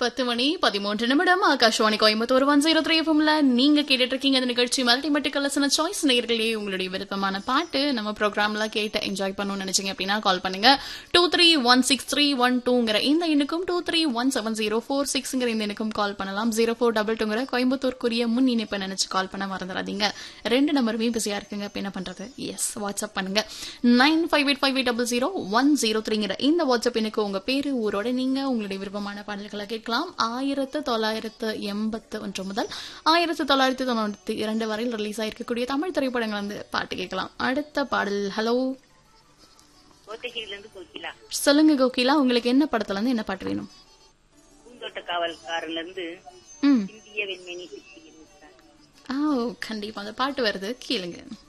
பத்து மணி பதிமூன்று நிமிடம் Akashvani Coimbatore one zero three எஃப்எம்ல நீங்க கேட்டுட்டு இருக்கீங்க இந்த நிகழ்ச்சி மல்டிமெட்டு கலசன சாய்ஸ் நேர்களே உங்களுடைய விருப்பமான பாட்டு நம்ம ப்ரோக்ராம்ல கேட்டு என்ஜாய் பண்ணணும்னு நினைச்சீங்க அப்படின்னா கால் பண்ணுங்க two three one six three one டூங்கிற இந்த எண்ணுக்கும் two three one seven zero four சிக்ஸ்ங்கிற இந்த எண்ணுக்கும் கால் பண்ணலாம் ஜீரோ ஃபோர் டபுள் டூங்கிற கோயம்புத்தூருக்குரிய முன் இணைப்பை நினைச்சு கால் பண்ண மறந்துடாதீங்க ரெண்டு நம்பருமே பிஸியா இருக்குங்க அப்ப என்ன பண்றது எஸ் வாட்ஸ்அப் பண்ணுங்க nine five eight five eight double zero one zero த்ரீங்கிற இந்த வாட்ஸ்அப் எனக்கு உங்க பேரு ஊரோட நீங்க உங்களுடைய விருப்பமான பாடல்களை கேட்கலாம் ஆயிரத்து தொள்ளாயிரத்து எண்பத்து ஒன்று முதல் ஆயிரத்து தொள்ளாயிரத்து தொண்ணூத்தி இரண்டு வரையில் ரிலீஸ் ஆயிருக்கக்கூடிய தமிழ் திரைப்படங்கள் வந்து பாட்டு கேட்கலாம் அடுத்த பாடல் ஹலோ கோத்தகிரில இருந்து கோகிலா சொல்லுங்க கோகிலா உங்களுக்கு என்ன படத்துல இருந்து என்ன பாட்டு வேணும் பூந்தோட்ட காவல்காரன்ல இருந்து ம் இந்திய வெண்மணி சித்தி ஆ கண்டிப்பா அந்த பாட்டு வருது கேளுங்க